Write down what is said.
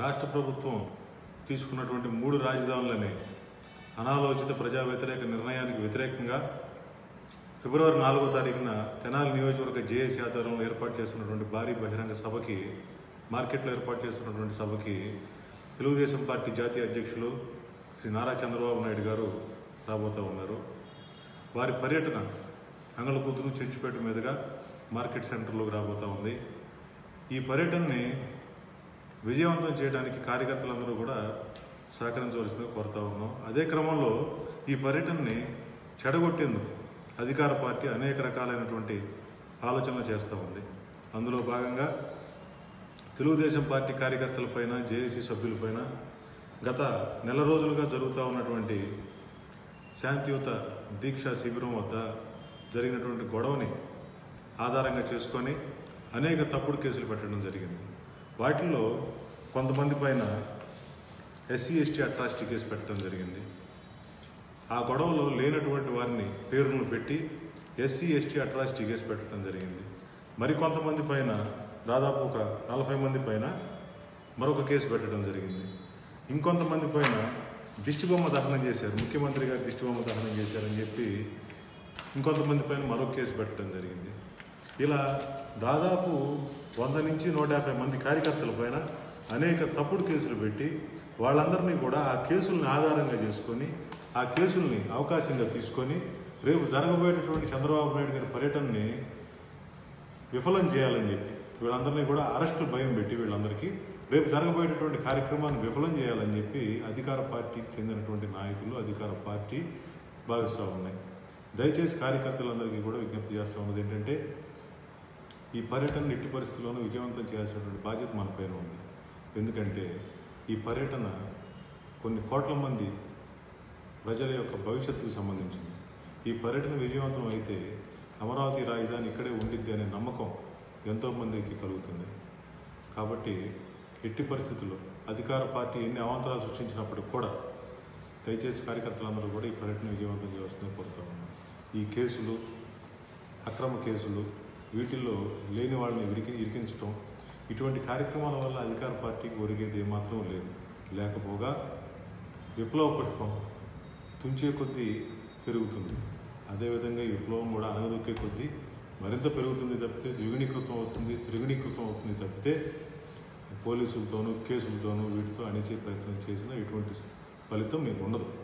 రాష్ట్ర ప్రభుత్వం తీసుకున్నటువంటి మూడు రాజధానులనే అనాలోచిత ప్రజా వ్యతిరేక నిర్ణయానికి వ్యతిరేకంగా ఫిబ్రవరి నాలుగో తారీఖున తెనాలి నియోజకవర్గ జేఏసీ ఆధ్వర్యంలో ఏర్పాటు చేస్తున్నటువంటి భారీ బహిరంగ సభకి మార్కెట్లో ఏర్పాటు చేస్తున్నటువంటి సభకి తెలుగుదేశం పార్టీ జాతీయ అధ్యక్షులు శ్రీ నారా చంద్రబాబు నాయుడు గారు రాబోతూ ఉన్నారు వారి పర్యటన అంగళకూతురు చెంచుపేట మీదుగా మార్కెట్ సెంటర్లోకి రాబోతూ ఉంది ఈ పర్యటనని విజయవంతం చేయడానికి కార్యకర్తలందరూ కూడా సహకరించవలసిందిగా కోరుతా ఉన్నాం అదే క్రమంలో ఈ పర్యటనని చెడగొట్టేందుకు అధికార పార్టీ అనేక రకాలైనటువంటి ఆలోచనలు చేస్తూ ఉంది అందులో భాగంగా తెలుగుదేశం పార్టీ కార్యకర్తలపైన జేఏసీ సభ్యులపైన గత నెల రోజులుగా జరుగుతూ ఉన్నటువంటి శాంతియుత దీక్షా శిబిరం వద్ద జరిగినటువంటి గొడవని ఆధారంగా చేసుకొని అనేక తప్పుడు కేసులు పెట్టడం జరిగింది వాటిల్లో కొంతమంది పైన ఎస్సీ ఎస్టీ అట్రాసిటీ కేసు పెట్టడం జరిగింది ఆ గొడవలో లేనటువంటి వారిని పేర్లను పెట్టి ఎస్సీ ఎస్టీ అట్రాసిటీ కేసు పెట్టడం జరిగింది మరికొంతమంది పైన దాదాపు ఒక నలభై మంది పైన మరొక కేసు పెట్టడం జరిగింది ఇంకొంతమంది పైన దిష్టిబొమ్మ దహనం చేశారు ముఖ్యమంత్రి గారు దిష్టిబొమ్మ దహనం చేశారని చెప్పి ఇంకొంతమంది పైన మరొక కేసు పెట్టడం జరిగింది ఇలా దాదాపు వంద నుంచి నూట యాభై మంది కార్యకర్తల పైన అనేక తప్పుడు కేసులు పెట్టి వాళ్ళందరినీ కూడా ఆ కేసుల్ని ఆధారంగా చేసుకొని ఆ కేసుల్ని అవకాశంగా తీసుకొని రేపు జరగబోయేటటువంటి చంద్రబాబు నాయుడు గారి పర్యటనని విఫలం చేయాలని చెప్పి వీళ్ళందరినీ కూడా అరెస్టులు భయం పెట్టి వీళ్ళందరికీ రేపు జరగబోయేటటువంటి కార్యక్రమాన్ని విఫలం చేయాలని చెప్పి అధికార పార్టీకి చెందినటువంటి నాయకులు అధికార పార్టీ భావిస్తూ ఉన్నాయి దయచేసి కార్యకర్తలందరికీ కూడా విజ్ఞప్తి చేస్తూ ఉన్నది ఏంటంటే ఈ పర్యటన ఎట్టి పరిస్థితుల్లోనూ విజయవంతం చేయాల్సినటువంటి బాధ్యత మన పైన ఉంది ఎందుకంటే ఈ పర్యటన కొన్ని కోట్ల మంది ప్రజల యొక్క భవిష్యత్తుకు సంబంధించింది ఈ పర్యటన విజయవంతం అయితే అమరావతి రాజధాని ఇక్కడే ఉండిద్ది అనే నమ్మకం ఎంతోమందికి కలుగుతుంది కాబట్టి ఎట్టి పరిస్థితుల్లో అధికార పార్టీ ఎన్ని అవాంతరాలు సృష్టించినప్పటికి కూడా దయచేసి కార్యకర్తలందరూ కూడా ఈ పర్యటన విజయవంతం చేయవలసిందని కోరుతా ఉన్నాం ఈ కేసులు అక్రమ కేసులు వీటిల్లో లేని వాళ్ళని ఇరికి ఇరికించడం ఇటువంటి కార్యక్రమాల వల్ల అధికార పార్టీకి ఒరిగేది ఏమాత్రం లేదు లేకపోగా విప్లవ పుష్పం తుంచే కొద్దీ పెరుగుతుంది అదేవిధంగా ఈ విప్లవం కూడా అనగదొక్కే కొద్దీ మరింత పెరుగుతుంది తప్పితే ద్విగుణీకృతం అవుతుంది త్రిగుణీకృతం అవుతుంది తప్పితే పోలీసులతోనూ కేసులతోనూ వీటితో అణిచే ప్రయత్నం చేసినా ఎటువంటి ఫలితం మీకు ఉండదు